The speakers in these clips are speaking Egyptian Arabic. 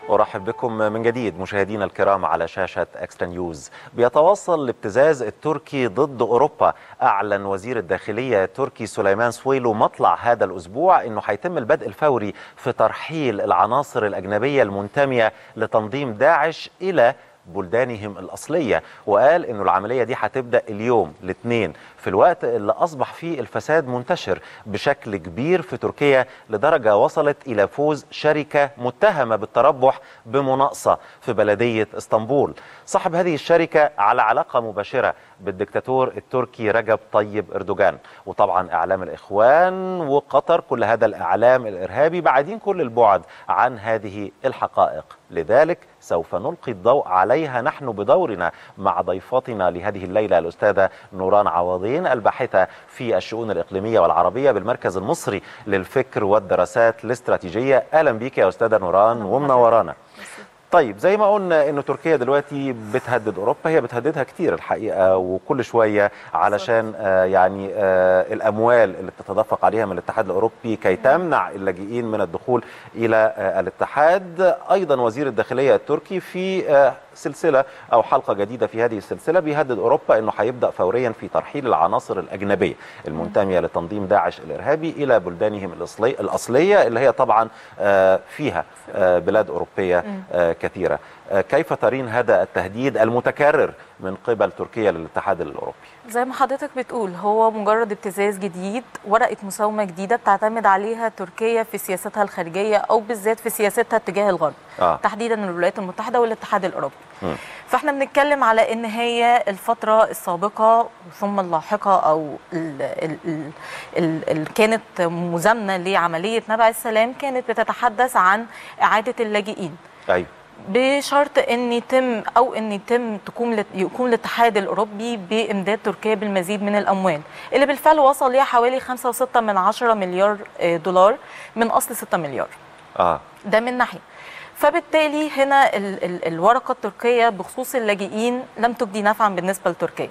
أرحب بكم من جديد مشاهدينا الكرام على شاشة اكسترا نيوز بيتواصل الابتزاز التركي ضد أوروبا أعلن وزير الداخلية التركي سليمان سويلو مطلع هذا الأسبوع أنه هيتم البدء الفوري في ترحيل العناصر الأجنبية المنتمية لتنظيم داعش إلى بلدانهم الأصلية وقال أنه العملية دي هتبدأ اليوم الاثنين في الوقت اللي أصبح فيه الفساد منتشر بشكل كبير في تركيا لدرجة وصلت إلى فوز شركة متهمة بالتربح بمناقصة في بلدية اسطنبول صاحب هذه الشركة على علاقة مباشرة بالدكتاتور التركي رجب طيب اردوغان وطبعا اعلام الاخوان وقطر كل هذا الاعلام الارهابي بعيدين كل البعد عن هذه الحقائق لذلك سوف نلقي الضوء عليها نحن بدورنا مع ضيفتنا لهذه الليله الاستاذه نوران عوضين الباحثه في الشؤون الاقليميه والعربيه بالمركز المصري للفكر والدراسات الاستراتيجيه اهلا بيك يا استاذه نوران ومنورانا طيب زي ما قلنا انه تركيا دلوقتي بتهدد اوروبا هي بتهددها كتير الحقيقه وكل شويه علشان آه يعني آه الاموال اللي بتتدفق عليها من الاتحاد الاوروبي كي تمنع اللاجئين من الدخول الى آه الاتحاد ايضا وزير الداخليه التركي في آه سلسله او حلقه جديده في هذه السلسله بيهدد اوروبا انه هيبدا فوريا في ترحيل العناصر الاجنبيه المنتميه لتنظيم داعش الارهابي الى بلدانهم الاصلي الاصليه اللي هي طبعا آه فيها آه بلاد اوروبيه آه كثيره كيف ترين هذا التهديد المتكرر من قبل تركيا للاتحاد الاوروبي زي ما حضرتك بتقول هو مجرد ابتزاز جديد ورقه مساومه جديده بتعتمد عليها تركيا في سياستها الخارجيه او بالذات في سياستها تجاه الغرب آه. تحديدا الولايات المتحده والاتحاد الاوروبي م. فاحنا بنتكلم على ان هي الفتره السابقه ثم اللاحقه او ال ال ال ال ال كانت مزامنه لعمليه نبع السلام كانت بتتحدث عن اعاده اللاجئين ايوه بشرط ان يتم او ان يتم تقوم يقوم الاتحاد الاوروبي بامداد تركيا بالمزيد من الاموال اللي بالفعل وصل ليها حوالي 5.6 من 10 مليار دولار من اصل 6 مليار اه ده من ناحيه فبالتالي هنا ال ال الورقه التركيه بخصوص اللاجئين لم تجدي نفعا بالنسبه لتركيا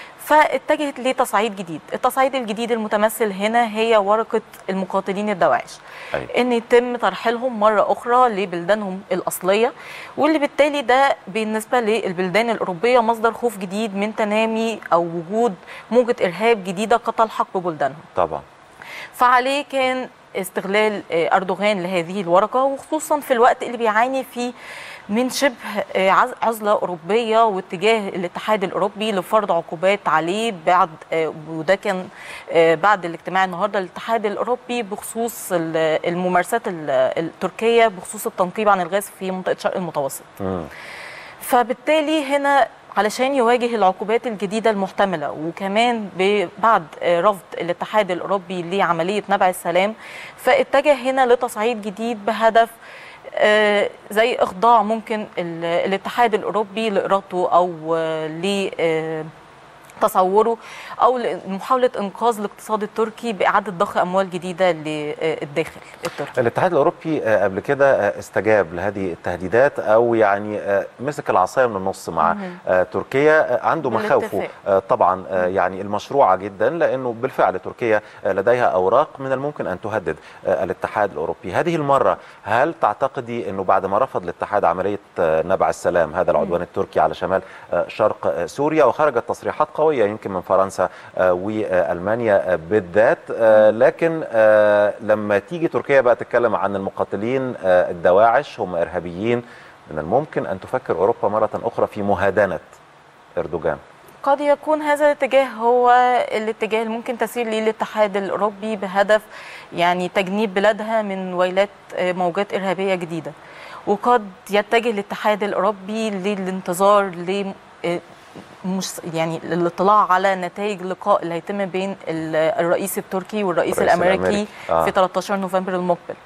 فاتجهت لتصعيد جديد التصعيد الجديد المتمثل هنا هي ورقة المقاتلين الدواعش أيوة. ان يتم ترحيلهم مرة أخرى لبلدانهم الأصلية واللي بالتالي ده بالنسبة للبلدان الأوروبية مصدر خوف جديد من تنامي أو وجود موجة إرهاب جديدة قد تلحق ببلدانهم طبعا فعليه كان استغلال أردوغان لهذه الورقة وخصوصا في الوقت اللي بيعاني فيه من شبه عزله اوروبيه واتجاه الاتحاد الاوروبي لفرض عقوبات عليه بعد وده كان بعد الاجتماع النهارده للاتحاد الاوروبي بخصوص الممارسات التركيه بخصوص التنقيب عن الغاز في منطقه الشرق المتوسط. م. فبالتالي هنا علشان يواجه العقوبات الجديده المحتمله وكمان بعد رفض الاتحاد الاوروبي لعمليه نبع السلام فاتجه هنا لتصعيد جديد بهدف آه زي اخضاع ممكن الاتحاد الاوروبي لارادته او ل تصوره او لمحاوله انقاذ الاقتصاد التركي باعاده ضخ اموال جديده للداخل التركي. الاتحاد الاوروبي قبل كده استجاب لهذه التهديدات او يعني مسك العصايه من النص مع تركيا عنده مخاوفه طبعا يعني المشروعه جدا لانه بالفعل تركيا لديها اوراق من الممكن ان تهدد الاتحاد الاوروبي، هذه المره هل تعتقدي انه بعد ما رفض الاتحاد عمليه نبع السلام هذا العدوان التركي على شمال شرق سوريا وخرجت تصريحات قوية يمكن من فرنسا والمانيا بالذات لكن لما تيجي تركيا بقى تتكلم عن المقاتلين الدواعش هم ارهابيين من الممكن ان تفكر اوروبا مره اخرى في مهادنه اردوغان قد يكون هذا الاتجاه هو الاتجاه اللي ممكن تسير ليه الاتحاد الاوروبي بهدف يعني تجنيب بلادها من ويلات موجات ارهابيه جديده وقد يتجه الاتحاد الاوروبي للانتظار ل مش يعني الاطلاع على نتائج لقاء اللي هيتم بين الرئيس التركي والرئيس الامريكي, الأمريكي. آه. في 13 نوفمبر المقبل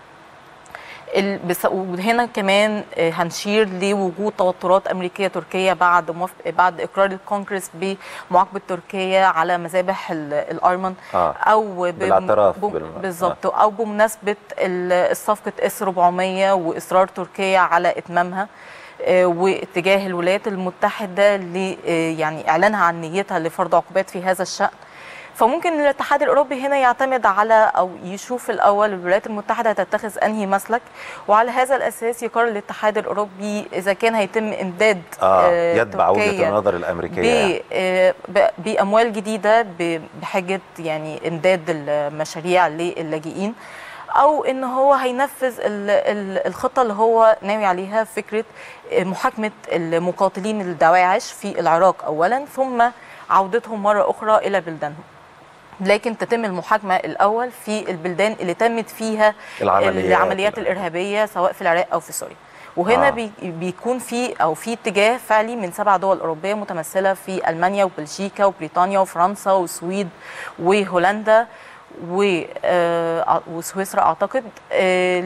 وهنا كمان هنشير لوجود توترات امريكيه تركيه بعد مف... بعد اقرار الكونغرس بمعاقبه تركيا على مذابح الارمن آه. او ب... بالاعتراف ب... بالظبط آه. او بمناسبه الصفقه اس 400 واصرار تركيا على اتمامها واتجاه الولايات المتحده ل يعني اعلانها عن نيتها لفرض عقوبات في هذا الشان فممكن الاتحاد الاوروبي هنا يعتمد على او يشوف الاول الولايات المتحده هتتخذ انهي مسلك وعلى هذا الاساس يقرر الاتحاد الاوروبي اذا كان هيتم امداد اه آه، يتبع وجهه تركيا النظر الامريكيه ب- يعني. آه، ب- باموال جديده ب- بحجه يعني امداد المشاريع للاجئين او ان هو هينفذ ال- ال- الخطه اللي هو ناوي عليها فكره آه، محاكمه المقاتلين الدواعش في العراق اولا ثم عودتهم مره اخرى الى بلدانهم لكن تتم المحاكمه الاول في البلدان اللي تمت فيها العمليات العمليات الارهابيه سواء في العراق او في سوريا وهنا آه. آه. بي بيكون في او في اتجاه فعلي من سبع دول اوروبيه متمثله في المانيا وبلجيكا وبريطانيا وفرنسا والسويد وهولندا و- آه، وسويسرا اعتقد آه،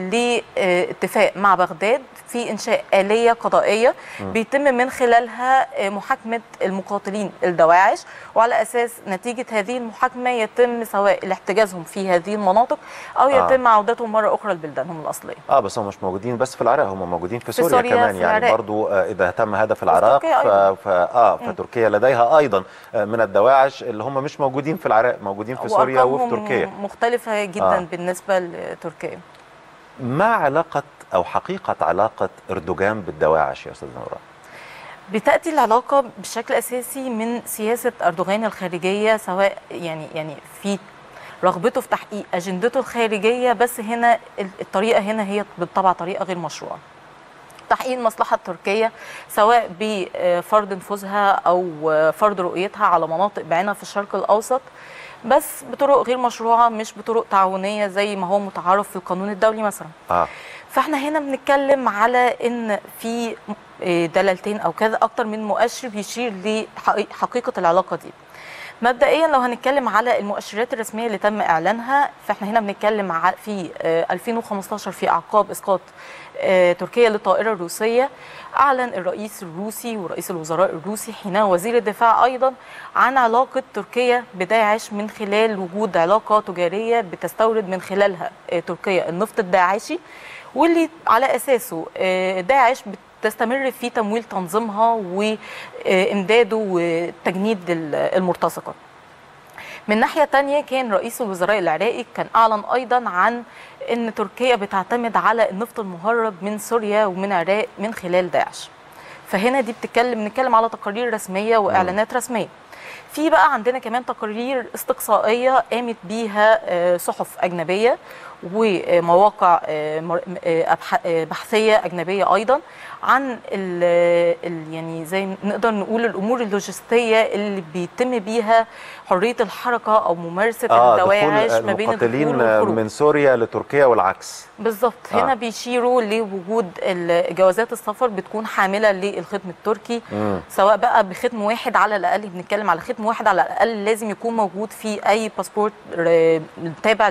لاتفاق مع بغداد في انشاء اليه قضائيه بيتم من خلالها آه، محاكمه المقاتلين الدواعش وعلى اساس نتيجه هذه المحاكمه يتم سواء احتجازهم في هذه المناطق او آه. يتم عودتهم مره اخرى لبلدانهم الاصليه اه بس هم مش موجودين بس في العراق هم موجودين في, في سوريا, سوريا، كمان في يعني العراق. برضو آه اذا تم هذا في العراق تركيا ف... أيضاً. ف... اه فتركيا لديها ايضا آه من الدواعش اللي هم مش موجودين في العراق موجودين في سوريا وفي وأرقامهم تركيا مختلفه جدا آه. آه. بالنسبه لتركيا ما علاقه او حقيقه علاقه اردوغان بالدواعش يا استاذ نوران بتاتي العلاقه بشكل اساسي من سياسه اردوغان الخارجيه سواء يعني يعني في رغبته في تحقيق اجندته الخارجيه بس هنا الطريقه هنا هي بالطبع طريقه غير مشروعه تحقيق المصلحه التركيه سواء بفرض نفوذها او فرض رؤيتها على مناطق بعينها في الشرق الاوسط بس بطرق غير مشروعه مش بطرق تعاونيه زي ما هو متعارف في القانون الدولي مثلا اه فاحنا هنا بنتكلم على ان في دلالتين او كذا اكتر من مؤشر بيشير لحقيقه العلاقه دي مبدئيا لو هنتكلم على المؤشرات الرسميه اللي تم اعلانها فاحنا هنا بنتكلم ع- في آه، 2015 في اعقاب اسقاط آه، تركيا للطائره الروسيه اعلن الرئيس الروسي ورئيس الوزراء الروسي حينها وزير الدفاع ايضا عن علاقه تركيا بداعش من خلال وجود علاقه تجاريه بتستورد من خلالها آه، تركيا النفط الداعشي واللي على اساسه آه، داعش بتستمر في تمويل تنظيمها وامداده وتجنيد ال- المرتزقه. من ناحيه تانية كان رئيس الوزراء العراقي كان اعلن ايضا عن ان تركيا بتعتمد على النفط المهرب من سوريا ومن العراق من خلال داعش. فهنا دي بتتكلم بنتكلم على تقارير رسميه واعلانات رسميه. في بقى عندنا كمان تقارير استقصائيه قامت بيها آه، صحف اجنبيه ومواقع آه، مر- آه، أبح- آه، بحثيه اجنبيه ايضا عن ال ال يعني زي ما نقدر نقول الامور اللوجستيه اللي بيتم بيها حريه الحركه او ممارسه اه الدواعش دخول ما بين الدخول المقاتلين والخروج من سوريا لتركيا والعكس بالظبط آه. هنا بيشيروا لوجود ال- جوازات السفر بتكون حامله للختم التركي مم. سواء بقى بختم واحد على الاقل بنتكلم على ختم واحد على الاقل لازم يكون موجود في اي باسبورت ر- تابع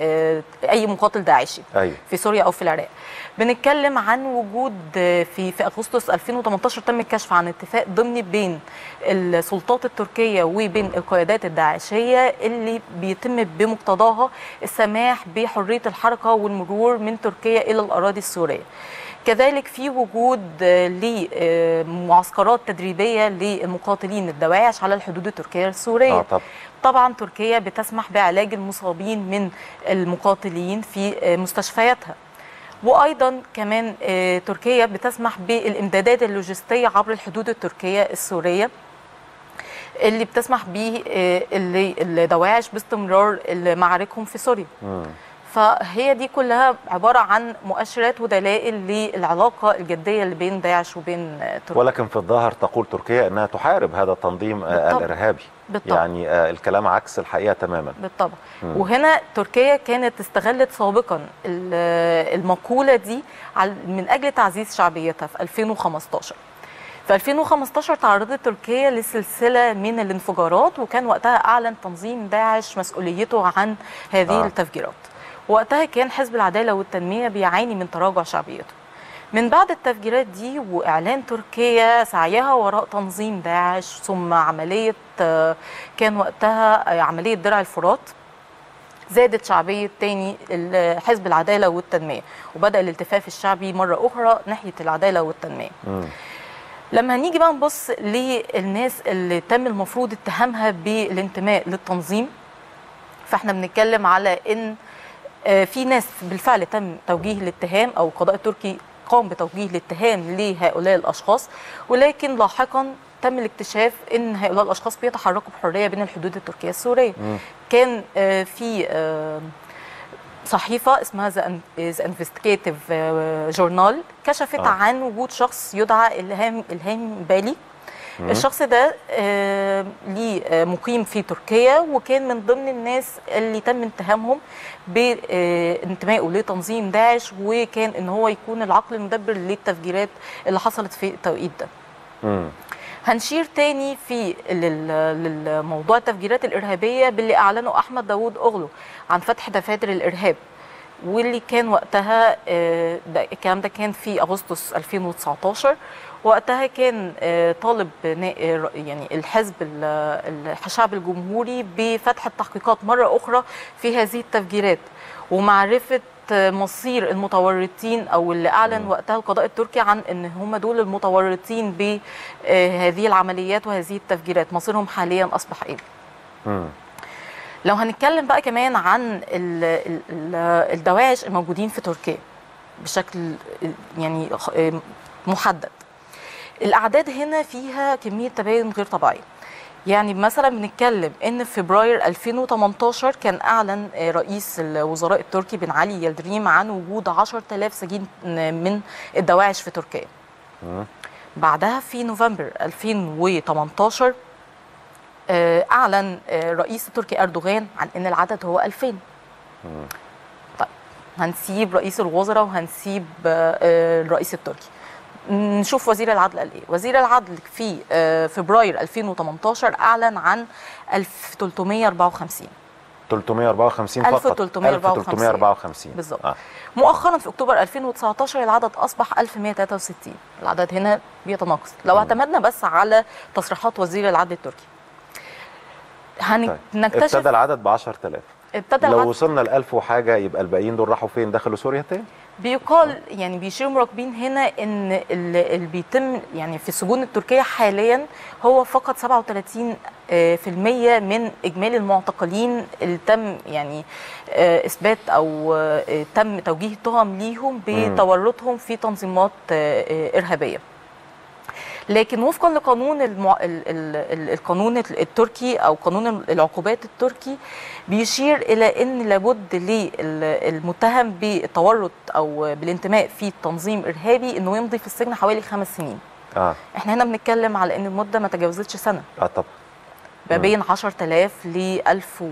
لاي مقاتل داعشي ايوه في سوريا او في العراق بنتكلم عن وجود في في اغسطس 2018 تم الكشف عن اتفاق ضمني بين السلطات التركيه وبين القيادات الداعشيه اللي بيتم بمقتضاها السماح بحريه الحركه والمرور من تركيا الى الاراضي السوريه كذلك في وجود لمعسكرات تدريبيه للمقاتلين الدواعش على الحدود التركيه السوريه اه طب طبعا تركيا بتسمح بعلاج المصابين من المقاتلين في آه، مستشفياتها وايضا كمان آه، تركيا بتسمح بالامدادات اللوجستيه عبر الحدود التركيه السوريه اللي بتسمح به آه، اللي الدواعش باستمرار معاركهم في سوريا مم. فهي دي كلها عباره عن مؤشرات ودلائل للعلاقه الجديه اللي بين داعش وبين آه، تركيا ولكن في الظاهر تقول تركيا انها تحارب هذا التنظيم آه، بالطبع. الارهابي بالطبع. يعني آه، الكلام عكس الحقيقه تماما بالطبع مم. وهنا تركيا كانت استغلت سابقا ال- المقوله دي على- من اجل تعزيز شعبيتها في 2015 في 2015 تعرضت تركيا لسلسله من الانفجارات وكان وقتها اعلن تنظيم داعش مسؤوليته عن هذه آه. آه. التفجيرات وقتها كان حزب العداله والتنميه بيعاني من تراجع شعبيته من بعد التفجيرات دي واعلان تركيا سعيها وراء تنظيم داعش ثم عمليه آه، كان وقتها آه، عمليه درع الفرات زادت شعبية تاني ال- حزب العدالة والتنمية وبدأ الالتفاف الشعبي مرة أخرى ناحية العدالة والتنمية مم. لما هنيجي بقى نبص للناس اللي تم المفروض اتهامها بالانتماء للتنظيم فاحنا بنتكلم على ان آه، في ناس بالفعل تم توجيه الاتهام او القضاء التركي قام بتوجيه الاتهام لهؤلاء الاشخاص ولكن لاحقا تم الاكتشاف ان هؤلاء الاشخاص بيتحركوا بحريه بين الحدود التركيه السوريه كان آه، في آه، صحيفه اسمها ذا انفستيجيتيف جورنال كشفت آه. عن وجود شخص يدعى الهام الهام بالي الشخص ده آه، ليه آه، مقيم في تركيا وكان من ضمن الناس اللي تم اتهامهم بانتمائه لتنظيم داعش وكان ان هو يكون العقل المدبر للتفجيرات اللي حصلت في التوقيت ده مم. هنشير تاني في لل- للموضوع التفجيرات الإرهابية باللي أعلنه أحمد داوود أغلو عن فتح دفاتر الإرهاب واللي كان وقتها آه، ده الكلام ده كان في أغسطس 2019 وقتها كان آه، طالب نا- آه، يعني الحزب ال- الشعب الجمهوري بفتح التحقيقات مرة أخرى في هذه التفجيرات ومعرفة مصير المتورطين او اللي اعلن وقتها القضاء التركي عن ان هم دول المتورطين بهذه العمليات وهذه التفجيرات مصيرهم حاليا اصبح ايه مم. لو هنتكلم بقى كمان عن ال- ال- ال- الدواعش الموجودين في تركيا بشكل يعني خ- محدد الاعداد هنا فيها كميه تباين غير طبيعيه يعني مثلا بنتكلم ان في فبراير 2018 كان اعلن آه، رئيس الوزراء التركي بن علي يلدريم عن وجود 10000 سجين من الدواعش في تركيا بعدها في نوفمبر 2018 آه، اعلن آه، رئيس التركي اردوغان عن ان العدد هو 2000 طيب هنسيب رئيس الوزراء وهنسيب آه، آه، الرئيس التركي نشوف وزير العدل قال ايه وزير العدل في آه، فبراير 2018 اعلن عن 1354 354 فقط 1354. 1354 بالظبط. آه. مؤخرا في اكتوبر 2019 العدد اصبح 1163 العدد هنا بيتناقص لو اعتمدنا بس على تصريحات وزير العدل التركي طيب. هنكتشف ابتدى العدد ب 10000 ابتدى لو العدد وصلنا ل 1000 وحاجه يبقى الباقيين دول راحوا فين دخلوا سوريا تاني بيقال يعني بيشير مراقبين هنا ان ال- اللي بيتم يعني في السجون التركيه حاليا هو فقط 37 آه، في المية من اجمالي المعتقلين اللي تم يعني آه، اثبات او آه، تم توجيه التهم ليهم بتورطهم في تنظيمات آه، آه، ارهابيه لكن وفقا لقانون المع... ال... ال... ال- القانون التركي او قانون العقوبات التركي بيشير الى ان لابد للمتهم بالتورط او بالانتماء في تنظيم ارهابي انه يمضي في السجن حوالي خمس سنين اه احنا هنا بنتكلم على ان المده ما تجاوزتش سنه اه طب ما بين 10000 ل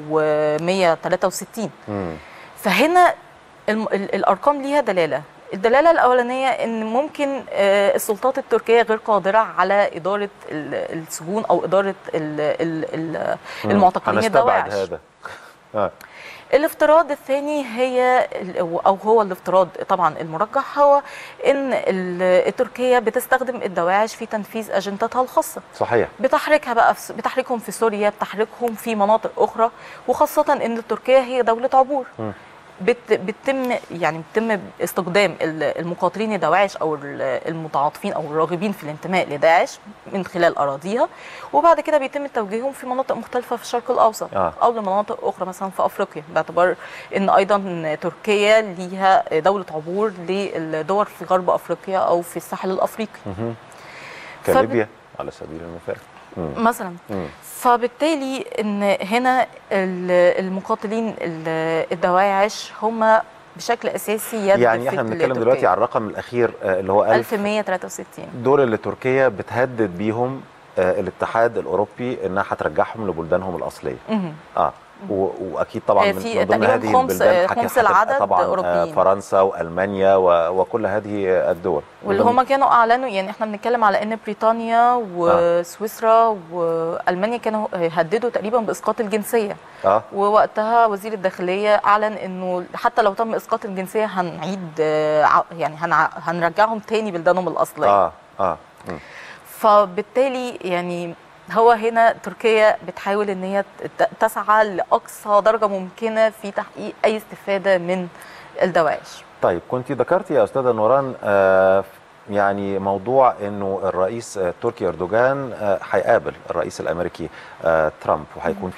1163 مم. فهنا الم... ال- الارقام ليها دلاله الدلاله الاولانيه ان ممكن آه، السلطات التركيه غير قادره على اداره ال- السجون او اداره ال- ال- ال- مم. المعتقلين هنستبعد الدواعش هذا اه الافتراض الثاني هي ال- او هو الافتراض طبعا المرجح هو ان ال- تركيا بتستخدم الدواعش في تنفيذ اجندتها الخاصه صحيح بتحريكها بقى في بتحريكهم في سوريا بتحريكهم في مناطق اخرى وخاصه ان تركيا هي دوله عبور مم. بت بتتم يعني بتتم استخدام ال- المقاتلين الدواعش او ال- المتعاطفين او الراغبين في الانتماء لداعش من خلال اراضيها وبعد كده بيتم توجيههم في مناطق مختلفه في الشرق الاوسط آه. او لمناطق اخرى مثلا في افريقيا باعتبار ان ايضا تركيا ليها دوله عبور للدول في غرب افريقيا او في الساحل الافريقي مهم. فب- كليبيا على سبيل المثال مم. مثلا مم. فبالتالي ان هنا ال- المقاتلين ال- الدواعش هم بشكل اساسي يد يعني احنا في بنتكلم تركيا. دلوقتي على الرقم الاخير آه، اللي هو 1000 1163 دول اللي تركيا بتهدد بيهم آه، الاتحاد الاوروبي انها هترجعهم لبلدانهم الاصليه مهم. اه و- واكيد طبعا آه، من في من ضمن تقريباً هذه خمس- البلدان حكي- خمس هتبقى العدد طبعا آه، أوروبيين. فرنسا والمانيا و- وكل هذه الدول واللي من ضمن- هم كانوا اعلنوا يعني احنا بنتكلم على ان بريطانيا وسويسرا والمانيا كانوا هددوا تقريبا باسقاط الجنسيه اه ووقتها وزير الداخليه اعلن انه حتى لو تم اسقاط الجنسيه هنعيد آه، ع- يعني هنع- هنرجعهم تاني بلدانهم الاصليه اه اه مم. فبالتالي يعني هو هنا تركيا بتحاول ان هي ت- تسعى لاقصى درجه ممكنه في تحقيق اي استفاده من الدواعش طيب كنت ذكرتي يا استاذه نوران آه يعني موضوع انه الرئيس آه، التركي اردوغان آه، هيقابل الرئيس الامريكي آه، ترامب وهيكون في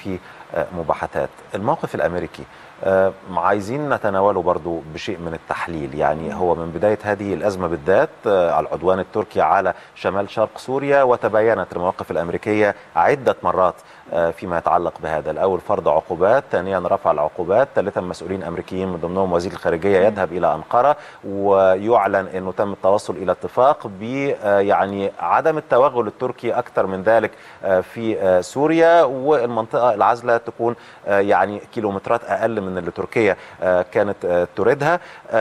مباحثات الموقف الامريكي آه، عايزين نتناوله برضو بشيء من التحليل يعني هو من بداية هذه الأزمة بالذات آه، على العدوان التركي على شمال شرق سوريا وتباينت المواقف الأمريكية عدة مرات آه، فيما يتعلق بهذا الأول فرض عقوبات ثانيا رفع العقوبات ثالثا مسؤولين أمريكيين من ضمنهم وزير الخارجية يذهب إلى أنقرة ويعلن أنه تم التوصل إلى اتفاق ب يعني عدم التوغل التركي أكثر من ذلك في سوريا والمنطقة العازلة تكون يعني كيلومترات أقل من اللي تركيا كانت تريدها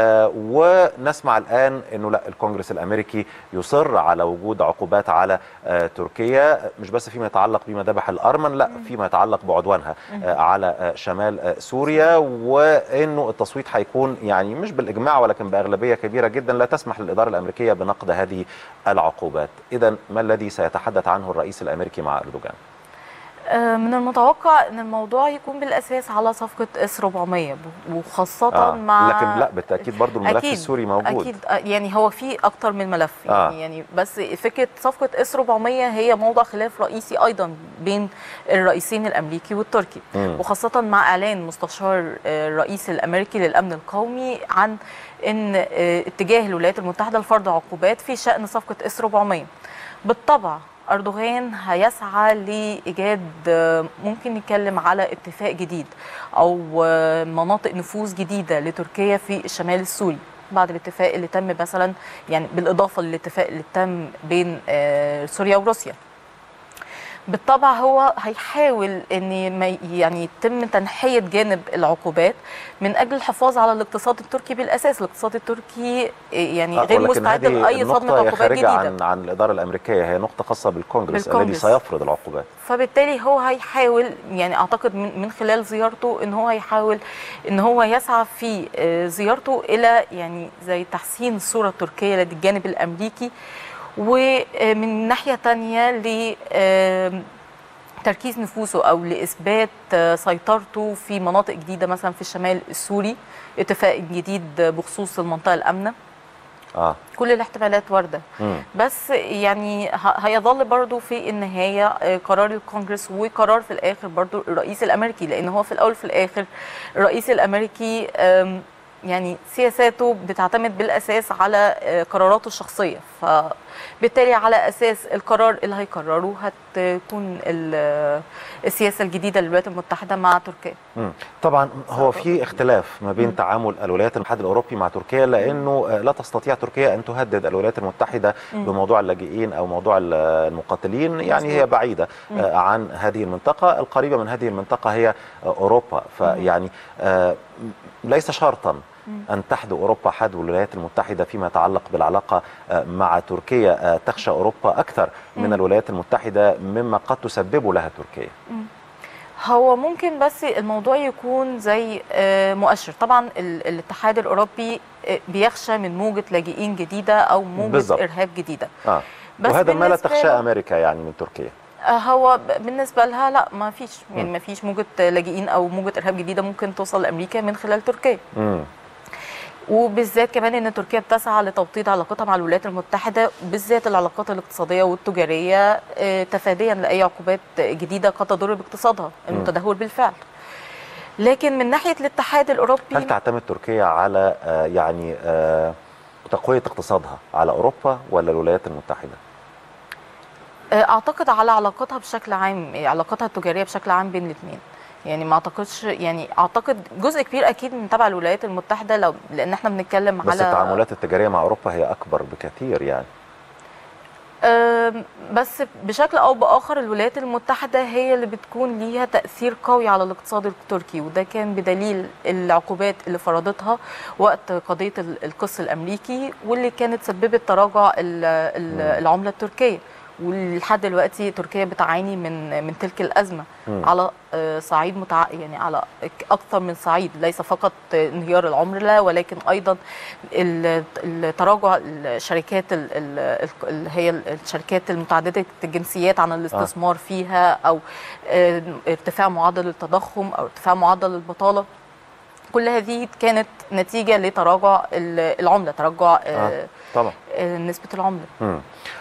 ونسمع الآن أنه لا الكونجرس الأمريكي يصر على وجود عقوبات على تركيا مش بس فيما يتعلق بمذابح الأرمن لا فيما يتعلق بعدوانها على شمال سوريا وانه التصويت هيكون يعني مش بالاجماع ولكن باغلبيه كبيره جدا لا تسمح للاداره الامريكيه بنقد هذه العقوبات اذا ما الذي سيتحدث عنه الرئيس الامريكي مع اردوغان من المتوقع ان الموضوع يكون بالاساس على صفقه اس 400 وخاصه آه. مع لكن لا بالتاكيد برضو الملف أكيد السوري موجود اكيد يعني هو في اكتر من ملف آه. يعني, يعني بس فكره صفقه اس 400 هي موضوع خلاف رئيسي ايضا بين الرئيسين الامريكي والتركي م. وخاصه مع اعلان مستشار الرئيس الامريكي للامن القومي عن ان اتجاه الولايات المتحده لفرض عقوبات في شان صفقه اس 400 بالطبع اردوغان هيسعى لايجاد ممكن نتكلم على اتفاق جديد او مناطق نفوذ جديده لتركيا في الشمال السوري بعد الاتفاق اللي تم مثلا يعني بالاضافه للاتفاق اللي تم بين سوريا وروسيا بالطبع هو هيحاول ان يعني يتم تنحيه جانب العقوبات من اجل الحفاظ على الاقتصاد التركي بالاساس الاقتصاد التركي يعني غير مستعد لاي صدمه عقوبات جديده عن عن الاداره الامريكيه هي نقطه خاصه بالكونجرس, بالكونجرس الذي سيفرض العقوبات فبالتالي هو هيحاول يعني اعتقد من, من خلال زيارته ان هو هيحاول ان هو يسعى في زيارته الى يعني زي تحسين الصوره التركيه لدى الجانب الامريكي ومن ناحيه تانية ل تركيز نفوذه او لاثبات سيطرته في مناطق جديده مثلا في الشمال السوري اتفاق جديد بخصوص المنطقه الامنه آه. كل الاحتمالات وارده مم. بس يعني هيظل برضو في النهايه قرار الكونجرس وقرار في الاخر برضو الرئيس الامريكي لان هو في الاول في الاخر الرئيس الامريكي يعني سياساته بتعتمد بالاساس على قراراته الشخصيه فبالتالي على اساس القرار اللي هيقرره هتكون السياسه الجديده للولايات المتحده مع تركيا. طبعا هو في اختلاف ما بين تعامل الولايات المتحده الاوروبي مع تركيا لانه لا تستطيع تركيا ان تهدد الولايات المتحده بموضوع اللاجئين او موضوع المقاتلين يعني هي بعيده عن هذه المنطقه القريبه من هذه المنطقه هي اوروبا فيعني ليس شرطا أن تحدو أوروبا حدو الولايات المتحدة فيما يتعلق بالعلاقة مع تركيا تخشى أوروبا أكثر من الولايات المتحدة مما قد تسببه لها تركيا هو ممكن بس الموضوع يكون زي مؤشر طبعا الاتحاد الأوروبي بيخشى من موجة لاجئين جديدة أو موجة بالزبط. إرهاب جديدة آه. بس وهذا ما لا تخشى أمريكا يعني من تركيا هو بالنسبه لها لا ما فيش يعني ما فيش موجه لاجئين او موجه ارهاب جديده ممكن توصل لامريكا من خلال تركيا مم. وبالذات كمان ان تركيا بتسعى لتوطيد علاقتها مع الولايات المتحده بالذات العلاقات الاقتصاديه والتجاريه تفاديا لاي عقوبات جديده قد تضر باقتصادها المتدهور بالفعل لكن من ناحيه الاتحاد الاوروبي هل تعتمد تركيا على يعني تقويه اقتصادها على اوروبا ولا الولايات المتحده؟ اعتقد على علاقاتها بشكل عام علاقاتها التجاريه بشكل عام بين الاثنين يعني ما اعتقدش يعني اعتقد جزء كبير اكيد من تبع الولايات المتحده لو لان احنا بنتكلم بس على بس التعاملات التجاريه مع اوروبا هي اكبر بكثير يعني بس بشكل او باخر الولايات المتحده هي اللي بتكون ليها تاثير قوي على الاقتصاد التركي وده كان بدليل العقوبات اللي فرضتها وقت قضيه القس الامريكي واللي كانت سببت تراجع العمله التركيه ولحد دلوقتي تركيا بتعاني من من تلك الازمه م. على صعيد متع... يعني على اكثر من صعيد ليس فقط انهيار العمله ولكن ايضا التراجع الشركات اللي هي الشركات المتعدده الجنسيات عن الاستثمار فيها او ارتفاع معدل التضخم او ارتفاع معدل البطاله كل هذه كانت نتيجه لتراجع العمله تراجع آه. طبعا نسبه العمله م.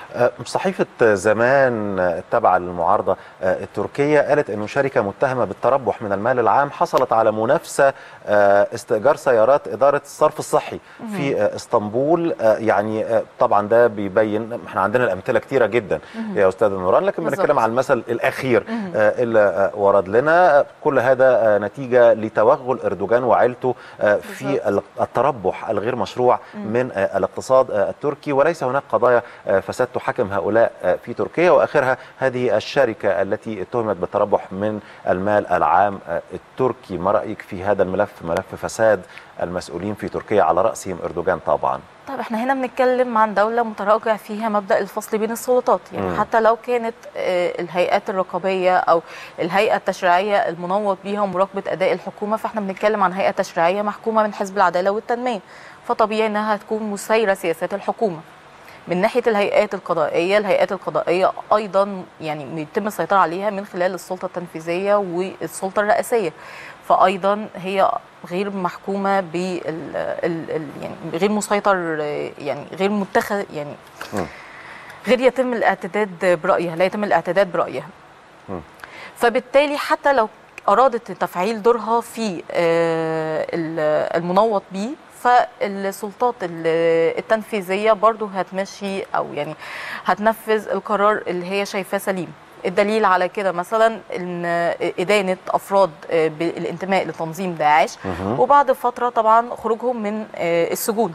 آه، صحيفة زمان آه، التابعة للمعارضة آه، التركية قالت أنه شركة متهمة بالتربح من المال العام حصلت على منافسة آه، استئجار سيارات إدارة الصرف الصحي في آه، اسطنبول آه، يعني آه، طبعا ده بيبين احنا عندنا الأمثلة كتيرة جدا يا أستاذ نوران لكن بالظبط. بنتكلم على المثل الأخير آه، اللي آه، ورد لنا آه، كل هذا آه، نتيجة لتوغل أردوغان وعيلته آه، في بالظبط. ال- التربح الغير مشروع من آه، الاقتصاد آه، التركي وليس هناك قضايا آه، فساد تحاكم هؤلاء آه، في تركيا واخرها هذه الشركه التي اتهمت بالتربح من المال العام آه، التركي ما رايك في هذا الملف ملف فساد المسؤولين في تركيا على راسهم اردوغان طبعا طيب احنا هنا بنتكلم عن دولة متراجع فيها مبدأ الفصل بين السلطات يعني مم. حتى لو كانت آه، الهيئات الرقابية أو الهيئة التشريعية المنوط بيها ومراقبة أداء الحكومة فاحنا بنتكلم عن هيئة تشريعية محكومة من حزب العدالة والتنمية فطبيعي انها تكون مسيرة سياسات الحكومة من ناحية الهيئات القضائية الهيئات القضائية أيضا يعني بيتم السيطرة عليها من خلال السلطة التنفيذية والسلطة الرئاسية فأيضا هي غير محكومة بال ال- ال- يعني غير مسيطر آه، يعني غير متخذ يعني مم. غير يتم الاعتداد برأيها لا يتم الاعتداد برأيها مم. فبالتالي حتى لو أرادت تفعيل دورها في آه، ال- المنوط به فالسلطات ال- التنفيذية برضو هتمشي أو يعني هتنفذ القرار اللي هي شايفاه سليم الدليل على كده مثلا ان ادانه افراد آه، بالانتماء لتنظيم داعش مهم. وبعد فتره طبعا خروجهم من آه، السجون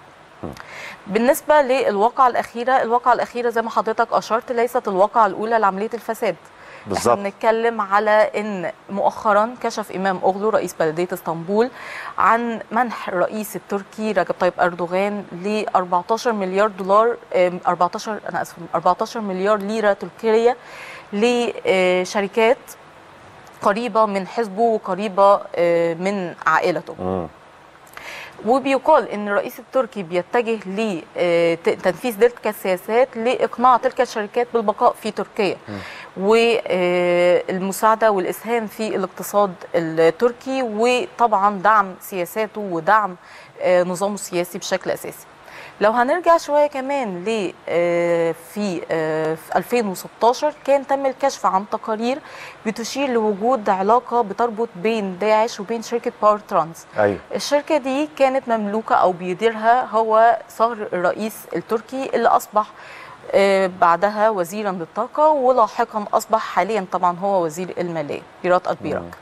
بالنسبة للواقعة الأخيرة الواقعة الأخيرة زي ما حضرتك أشرت ليست الواقعة الأولى لعملية الفساد بالظبط. احنا بنتكلم على ان مؤخرا كشف امام اوغلو رئيس بلديه اسطنبول عن منح الرئيس التركي رجب طيب اردوغان ل 14 مليار دولار آم، 14 انا اسف 14 مليار ليره تركيه لشركات قريبه من حزبه وقريبه آه، من عائلته مم. وبيقال ان الرئيس التركي بيتجه لتنفيذ تلك السياسات لاقناع تلك الشركات بالبقاء في تركيا والمساعده والاسهام في الاقتصاد التركي وطبعا دعم سياساته ودعم آه، نظامه السياسي بشكل اساسي لو هنرجع شويه كمان ل آه، في آه، في 2016 كان تم الكشف عن تقارير بتشير لوجود علاقه بتربط بين داعش وبين شركه باور ترانس ايوه الشركة دي كانت مملوكة أو بيديرها هو صهر الرئيس التركي اللي أصبح آه، بعدها وزيرا للطاقة ولاحقا أصبح حاليا طبعا هو وزير المالية بيرات البيراك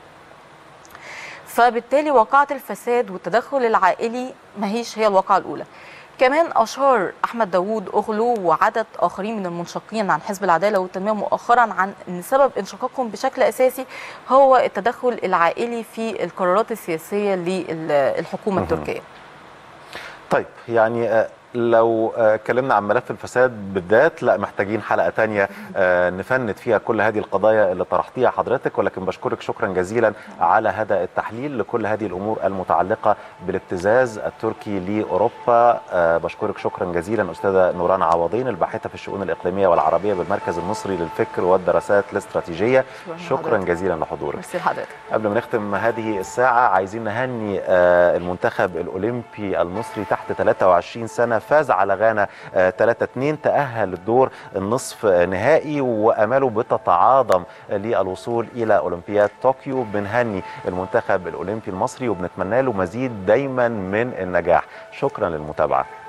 فبالتالي واقعة الفساد والتدخل العائلي ما هيش هي الواقعة الأولى كمان أشار أحمد داوود أغلو وعدد آخرين من المنشقين عن حزب العدالة والتنمية مؤخرا عن أن سبب انشقاقهم بشكل أساسي هو التدخل العائلي في القرارات السياسية للحكومة التركية طيب يعني آه، لو آه، اتكلمنا عن ملف الفساد بالذات لا محتاجين حلقة تانية آه، نفند فيها كل هذه القضايا اللي طرحتيها حضرتك ولكن بشكرك شكرا جزيلا على هذا التحليل لكل هذه الأمور المتعلقة بالابتزاز التركي لأوروبا آه، بشكرك شكرا جزيلا أستاذة نوران عوضين الباحثة في الشؤون الإقليمية والعربية بالمركز المصري للفكر والدراسات الاستراتيجية شكراً شكرا لحضرتك. جزيلا لحضورك ميرسي لحضرتك قبل ما نختم هذه الساعة عايزين نهني آه، المنتخب الأولمبي المصري تحت 23 سنة فاز على غانا 3-2 تأهل الدور النصف نهائي وأماله بتتعاظم للوصول إلى أولمبياد طوكيو بنهني المنتخب الأولمبي المصري وبنتمنى له مزيد دايما من النجاح شكرا للمتابعة